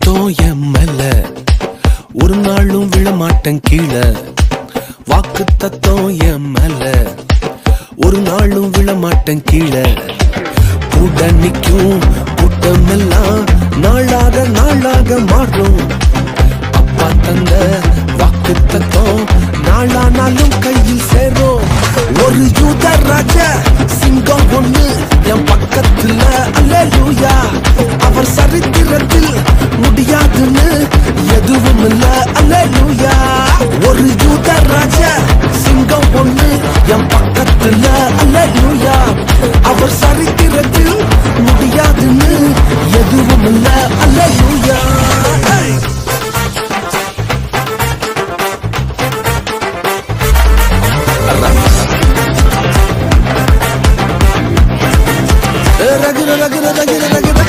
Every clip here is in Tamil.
தத்தம் என் மேல ஒரு நாளும் விழமாட்டேன் கீழே வாக்கு தத்தம் என் மேல ஒரு நாளும் விழமாட்டேன் கீழே கூட நிக்கும் கூட்டம் எல்லாம் நாளாக நாளாக மாறும் அப்பா தந்த வாக்கு தத்தம் நாளானாலும் கையில் சேரும் ஒரு யூத ராஜா சிங்கம் ஒண்ணு என் பக்கத்துல அல்லேலூயா அவர் சரித்திரத்தில் முடியாதுன்னு எதுவும் இல்ல அல்லேலூயா ஒரு யூத ராஜா சிங்கம் ஒண்ணு என் பக்கத்துல அல்லேலூயா அவர் சரித்திரத்தில் முடியாதுன்னு எதுவும் இல்ல அல்லேலூயா Hey! ரகுர ரகுர ரகுர ரகுர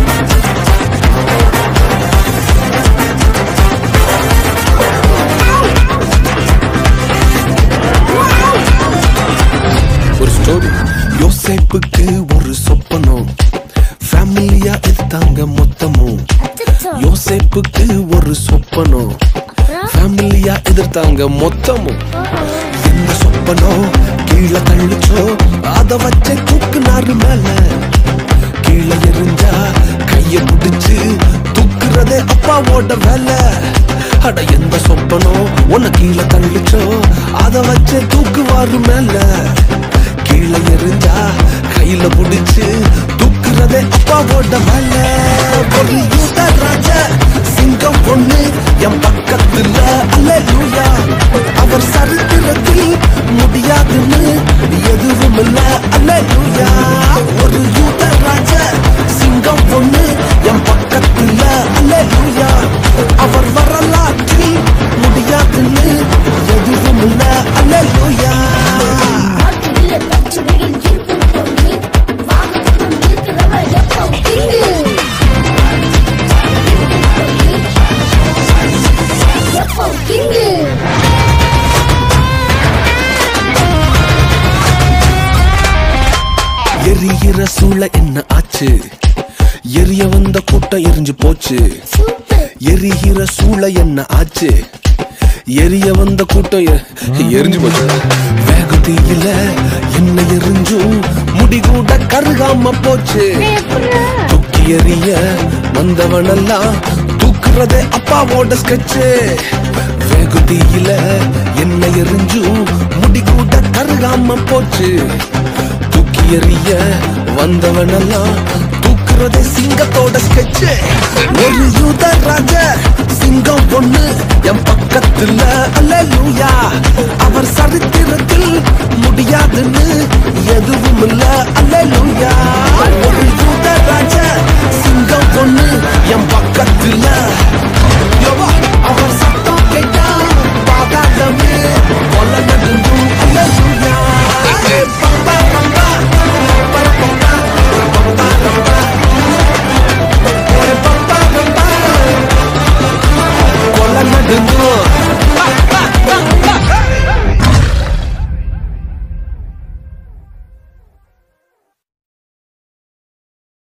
ஒரு ஸ்டோரி யோசேப்புக்கு ஒரு சொப்பனம் ஃபேமிலியா எடுத்தாங்க மொத்தமும் யோசேப்புக்கு ஒரு சொப்பனம் ஃபேமிலியா எதிர்த்தாங்க மொத்தமும் என்ன சொப்பனம் கீழே தள்ளிச்சோ அத வச்ச தூக்குனாரு மேல கீழே எரிஞ்சா கைய பிடிச்சு தூக்குறதே அப்பாவோட வேலை அட எந்த சொப்பனம் உன்னை கீழே தள்ளிச்சோ அத வச்ச தூக்குவாரு மேல கீழே எரிஞ்சா கையில பிடிச்சு தூக்குறதே அப்பாவோட வேலை ஒரு யூத ராஜா சிங்கம் பொண்ணு என் பக்கத்துல அல்லேலூயா அவர் சரித்திரத்தில் முடியாதுன்னு எதுவும் இல்ல அல்லேலூயா ஒரு யூத ராஜா சிங்கம் பொண்ணு என் பக்கத்துல அல்லேலூயா அவர் வரலாற்றில் முடியாதுன்னு எதுவும் இல்ல அல்லேலூயா ஆட்டுல பச்சை வெயில் இருக்கும் பொண்ணு வானத்துக்கும் இருக்கிறவ எப்போ கிங்கு எப்போ கிங்கு எரிகிற சூளை என்ன ஆச்சு எரிய வந்த கூட்டம் எரிஞ்சு போச்சு சூப்பர் எரிகிற சூளை என்ன ஆச்சு எரிய வந்த கூட்டம் எ- எரிஞ்சு போச்சு வேகத்தீயில என்ன எரிஞ்சும் முடி கூட கருகாம போச்சு தூக்கி எறிய வந்தவனெல்லாம் தூக்குறதே அப்பாவோட ஸ்கெட்சு வேகுதீயில என்ன எரிஞ்சும் முடி கூட கருகாம போச்சு தூக்கி எறிய வந்தவனெல்லாம் தூக்குறதே சிங்கத்தோட ஸ்கெட்சு ஒரு யூத ராஜா சிங்கம் பொண்ணு என் பக்கத்துல அல்லேலூயா அவர் சரித்திரத்தில் முடியாதுன்னு எதுவும் இல்ல அல்லேலூயா ஒரு யூத ராஜா சிங்கம் பொண்ணு